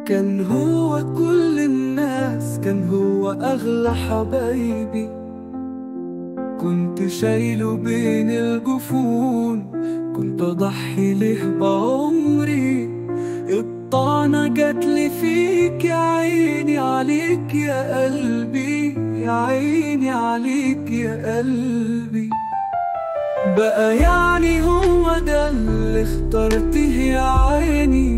كان هو كل الناس كان هو أغلى حبايبي كنت شايله بين الجفون كنت أضحي له بعمري الطعنة جاتلي فيك يا عيني عليك يا قلبي يا عيني عليك يا قلبي بقى يعني هو ده اللي اخترته يا عيني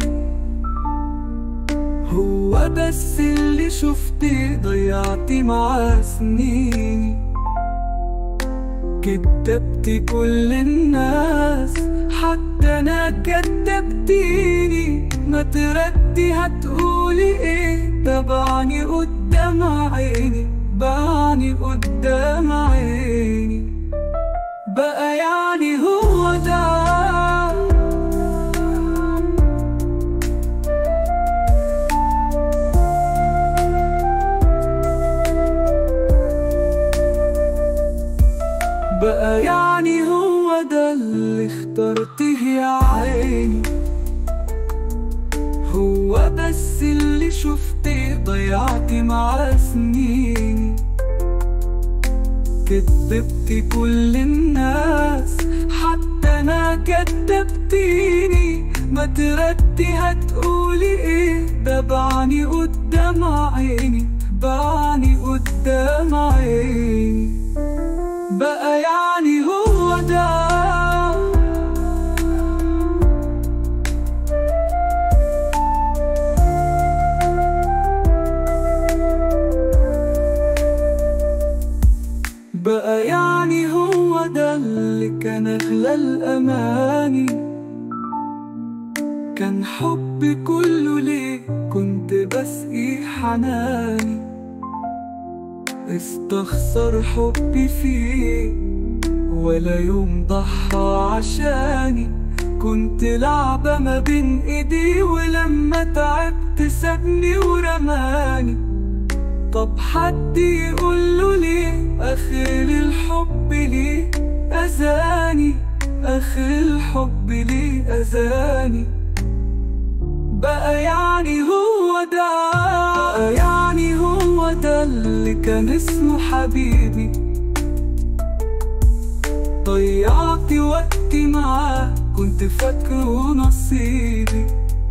هو بس اللي شفتي ضيعتي معاه سنيني كدبتي كل الناس حتى انا كدبتيني ما تردي هتقولي ايه تبعني قدام عيني بعني قدام عيني بقى يعني هو ده بقى يعني هو ده اللي اخترته يا عيني هو بس اللي شفتي ضيعتي معاه سنيني كدبتي كل الناس حتى انا كدبتيني ما تردي هتقولي ايه ده بعني قدام عيني بعني قدام عيني بقى يعني هو ده بقى يعني هو ده اللي كان أغلى الأماني كان حبي كله ليه كنت بسقي حناني استخسر حبي فيه ولا يوم ضحى عشاني كنت لعبة ما بين ايدي ولما تعبت سابني ورماني طب حد يقوله ليه اخر الحب ليه اذاني اخر الحب ليه اذاني بقى يعني هو ده بقى يعني هو ده اللي كان اسمه حبيبي ضيعت وقتي معاه كنت فاكره نصيبي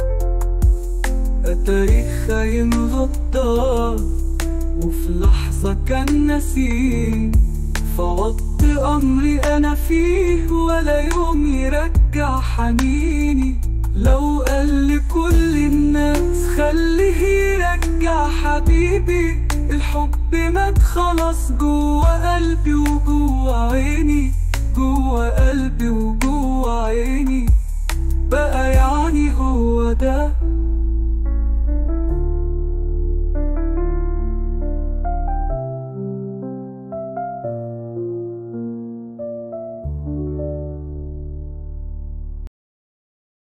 التاريخ خاين غدار وفي لحظة كان نسيم فوضت أمري أنا فيه ولا يوم يرجع حنيني لو قال لكل الناس خليه يرجع حبيبي الحب مات خلاص جوا قلبي وجوا عيني جوا قلبي وجوا عيني